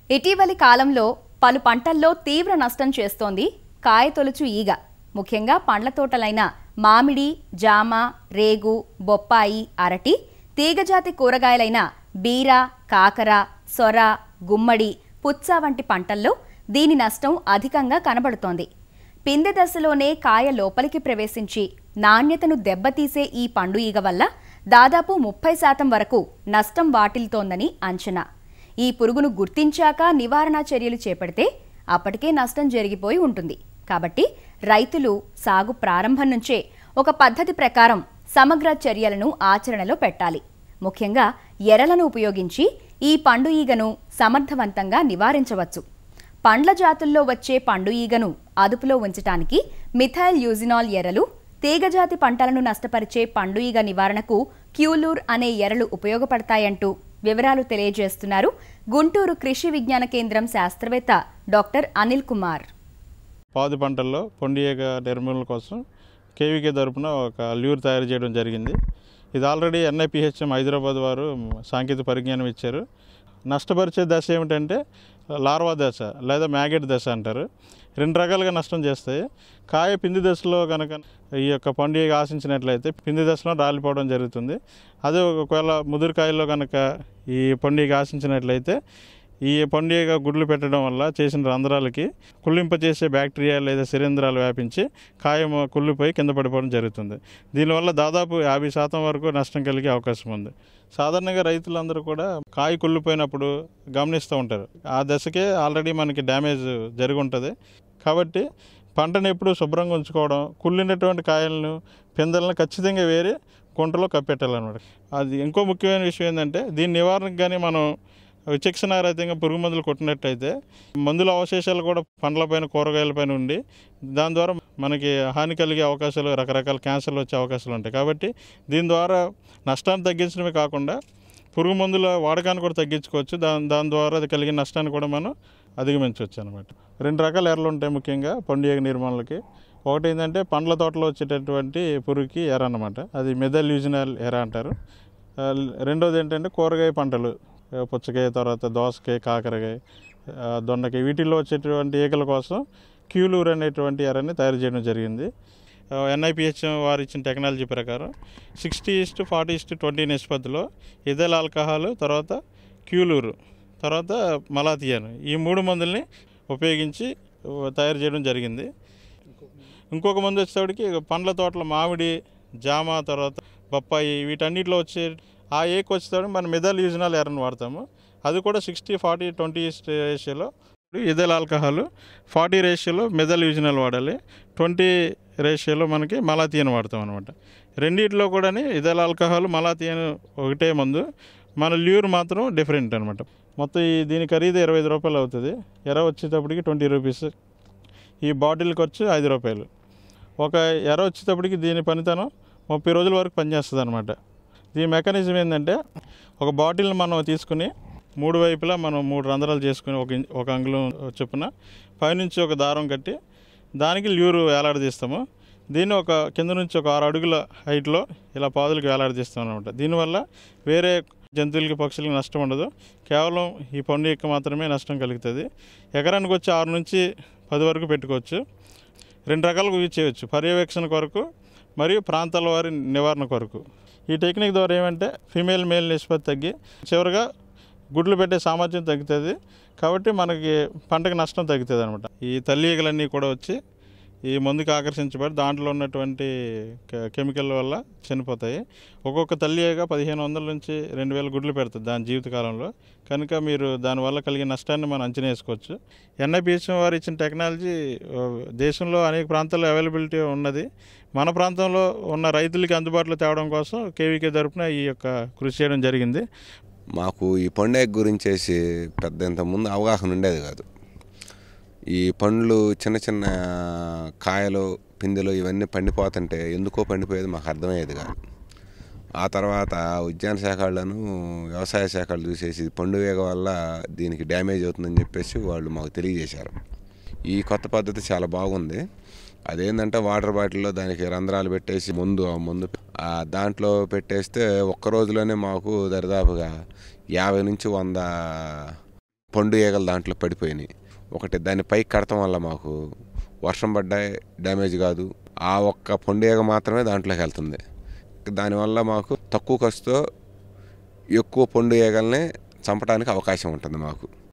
ఇటీవలి కాలంలో పలు పంటల్లో తీవ్ర నష్టం చేస్తోంది కాయతొలుచు ఈగ ముఖ్యంగా పండ్ల తోటలైన మామిడి జామ రేగు బొప్పాయి అరటి తీగజాతి కూరగాయలైన బీర కాకర సొర గుమ్మడి పుచ్చ వంటి పంటల్లో దీని నష్టం అధికంగా కనబడుతోంది పిందె దశలోనే కాయ లోపలికి ప్రవేశించి నాణ్యతను దెబ్బతీసే ఈ పండు ఈగ వల్ల దాదాపు ముప్పై శాతం వరకు నష్టం వాటిల్తోందని అంచనా ఈ పురుగును గుర్తించాక నివారణ చర్యలు చేపడితే అప్పటికే నష్టం జరిగిపోయి ఉంటుంది కాబట్టి రైతులు సాగు ప్రారంభం నుంచే ఒక పద్ధతి ప్రకారం సమగ్ర చర్యలను ఆచరణలో పెట్టాలి ముఖ్యంగా ఎరలను ఉపయోగించి ఈ పండు ఈగను సమర్థవంతంగా నివారించవచ్చు పండ్ల జాతుల్లో వచ్చే పండు ఈగను అదుపులో ఉంచటానికి మిథైల్ యూజినాల్ ఎరలు తీగజాతి పంటలను నష్టపరిచే పండు ఈగ నివారణకు క్యూలూర్ అనే ఎరలు ఉపయోగపడతాయంటూ వివరాలు తెలియజేస్తున్నారు గుంటూరు కృషి విజ్ఞాన కేంద్రం శాస్త్రవేత్త డాక్టర్ అనిల్ కుమార్ పాదు పంటల్లో పొండియగ నిర్మూలన కోసం కేవీకే తరపున ఒక ల్యూర్ తయారు చేయడం జరిగింది ఇది ఆల్రెడీ ఎన్ఐపిహెచ్ఎం హైదరాబాద్ వారు సాంకేతిక పరిజ్ఞానం ఇచ్చారు నష్టపరిచే దశ ఏమిటంటే లార్వా దశ లేదా మ్యాగెట్ దశ అంటారు రెండు రకాలుగా నష్టం చేస్తాయి కాయ పిండి దశలో కనుక ఈ యొక్క పండుగ ఆశించినట్లయితే పిండి దశలో రాలిపోవడం జరుగుతుంది అదే ఒకవేళ ముదురుకాయల్లో కనుక ఈ పండుగ ఆశించినట్లయితే ఈ పండుగ గుడ్లు పెట్టడం వల్ల చేసిన రంధ్రాలకి కుళ్ళింపచేసే బ్యాక్టీరియా లేదా శిలీంధ్రాలు వ్యాపించి కాయం కుళ్ళిపోయి కింద పడిపోవడం జరుగుతుంది దీనివల్ల దాదాపు యాభై శాతం వరకు నష్టం కలిగే అవకాశం ఉంది సాధారణంగా రైతులందరూ కూడా కాయ కుళ్ళిపోయినప్పుడు గమనిస్తూ ఉంటారు ఆ దశకే ఆల్రెడీ మనకి డ్యామేజ్ జరిగి ఉంటుంది కాబట్టి పంటను ఎప్పుడు శుభ్రంగా ఉంచుకోవడం కుళ్ళినటువంటి కాయలను పిందెలను ఖచ్చితంగా వేరే గుంటలో కప్పెట్టాలన్నమాట అది ఇంకో ముఖ్యమైన విషయం ఏంటంటే దీని నివారణకు కానీ మనం విచక్షణారహితంగా పురుగు మందులు కొట్టినట్టయితే మందుల అవశేషాలు కూడా పండ్లపైన కూరగాయలపైన ఉండి దాని ద్వారా మనకి హాని కలిగే అవకాశాలు రకరకాల క్యాన్సర్లు వచ్చే అవకాశాలు ఉంటాయి కాబట్టి దీని ద్వారా నష్టాన్ని తగ్గించడమే కాకుండా పురుగు మందుల వాడకాన్ని కూడా తగ్గించుకోవచ్చు దాని దాని ద్వారా అది కలిగిన నష్టాన్ని కూడా మనం అధిగమించవచ్చు అనమాట రెండు రకాల ఎర్రలు ఉంటాయి ముఖ్యంగా పండుగ నిర్మాణాలకి ఒకటి ఏంటంటే పండ్ల తోటలో వచ్చేటటువంటి పురుగుకి ఎర అనమాట అది మెదల్ యూజినల్ ఎర అంటారు ఆ, రెండోది ఏంటంటే కూరగాయ పంటలు ఆ, పుచ్చకాయ తర్వాత దోసకాయ కాకరకాయ ఆ, దొండకాయ వీటిల్లో వచ్చేటువంటి ఈగల కోసం క్యూలూర్ అనేటువంటి ఎరని తయారు చేయడం జరిగింది ఎన్ఐపిహెచ్ వారు ఇచ్చిన టెక్నాలజీ ప్రకారం sixty is to forty is to twenty నిష్పత్తిలో ఇథైల్ ఆల్కహాల్ తర్వాత క్యూలూరు తర్వాత మలాథియాన్ ఈ మూడు మందుల్ని ఉపయోగించి ఆ, తయారు చేయడం జరిగింది ఇంకొక మందు వచ్చేటప్పటికి పండ్ల తోటల మామిడి జామ తర్వాత బొప్పాయి వీటన్నిటిలో వచ్చే ఆ ఏకి వచ్చేటప్పుడు మనం మెదల్ యూజినల్ ఎర్రని వాడతాము అది కూడా సిక్స్టీ ఫార్టీ ట్వంటీ రేషియోలో ఇదల్ ఆల్కహాల్ ఫార్టీ రేషియోలో మెదల్ యూజినల్ వాడాలి ట్వంటీ రేషియోలో మనకి మలాథియన్ వాడతాం అనమాట రెండిట్లో కూడా ఇదల్ ఆల్కహాల్ మలాథియన్ ఒకటే మందు మన ల్యూర్ మాత్రం డిఫరెంట్ అనమాట మొత్తం ఈ దీని ఖరీదు ఇరవై ఐదు రూపాయలు అవుతుంది ఎర వచ్చేటప్పటికి ట్వంటీ రూపీస్ ఈ బాటిల్ ఖర్చు ఐదు రూపాయలు ఒక ఎర వచ్చేటప్పటికి దీని పనితనం ముప్పై రోజుల వరకు పనిచేస్తుంది అనమాట దీని మెకానిజం ఏంటంటే ఒక బాటిల్ని మనం తీసుకుని మూడు వైపులా మనం మూడు రంధ్రాలు చేసుకుని ఒక ఇం- ఒక అంగుళం చొప్పున పైనుంచి ఒక దారం కట్టి దానికి ల్యూరు వేలాడదీస్తాము దీన్ని ఒక కింద నుంచి ఒక ఆరు అడుగుల హైట్లో ఇలా పాదులకు వేలాడదీస్తాం అనమాట దీనివల్ల వేరే జంతువులకి పక్షులకి నష్టం ఉండదు కేవలం ఈ పండు యొక్క మాత్రమే నష్టం కలుగుతుంది ఎకరానికి వచ్చి ఆరు నుంచి పది వరకు పెట్టుకోవచ్చు రెండు రకాలుగా యూజ్ చేయవచ్చు పర్యవేక్షణ కొరకు మరియు ప్రాంతాల వారి నివారణ కొరకు ఈ టెక్నిక్ ద్వారా ఏమంటే ఫీమేల్ మేల్ నిష్పత్తి తగ్గి చివరిగా గుడ్లు పెట్టే సామర్థ్యం తగ్గుతుంది కాబట్టి మనకి పంటకి నష్టం తగ్గుతుంది అనమాట ఈ తల్లి ఈగలన్నీ కూడా వచ్చి ఈ మందుకి ఆకర్షించబడి దాంట్లో ఉన్నటువంటి కె- కెమికల్ వల్ల చనిపోతాయి ఒక్కొక్క తల్లి ఈగ పదిహేను వందల నుంచి రెండు వేల గుడ్లు పెడుతుంది దాని జీవితకాలంలో కనుక మీరు దానివల్ల కలిగే నష్టాన్ని మనం అంచనా వేసుకోవచ్చు ఎన్ఐపిహెచ్ఎం వారు ఇచ్చిన టెక్నాలజీ ఆ, దేశంలో అనేక ప్రాంతాల్లో అవైలబిలిటీ ఉన్నది మన ప్రాంతంలో ఉన్న రైతులకి అందుబాటులో తేవడం కోసం కేవీకే తరపున ఈ యొక్క కృషి చేయడం జరిగింది మాకు ఈ పండుగ గురించేసి పెద్ద ఇంత ముందు అవగాహన ఉండేది కాదు ఈ పండ్లు చిన్న చిన్న కాయలు పిందెలు ఇవన్నీ పండిపోతుంటే ఎందుకో పండిపోయేది మాకు అర్థమయ్యేది కాదు ఆ తర్వాత ఉద్యాన శాఖ వాళ్ళను వ్యవసాయ శాఖలు చూసేసి ఇది పండుగ వల్ల దీనికి డ్యామేజ్ అవుతుందని చెప్పేసి వాళ్ళు మాకు తెలియజేశారు ఈ కొత్త పద్ధతి చాలా బాగుంది అదేంటంటే వాటర్ బాటిల్లో దానికి రంధ్రాలు పెట్టేసి ముందు ఆ ముందు ఆ దాంట్లో పెట్టేస్తే ఒక్క రోజులోనే మాకు దరిదాపుగా యాభై నుంచి వంద పండు ఈగలు దాంట్లో పడిపోయినాయి ఒకటి దాన్ని పైకి కడటం వల్ల మాకు వర్షం పడ్డా డ్యామేజ్ కాదు ఆ ఒక్క పండు ఈగ మాత్రమే దాంట్లోకి వెళ్తుంది దానివల్ల మాకు తక్కువ ఖర్చుతో ఎక్కువ పండు ఈగల్ని చంపడానికి అవకాశం ఉంటుంది మాకు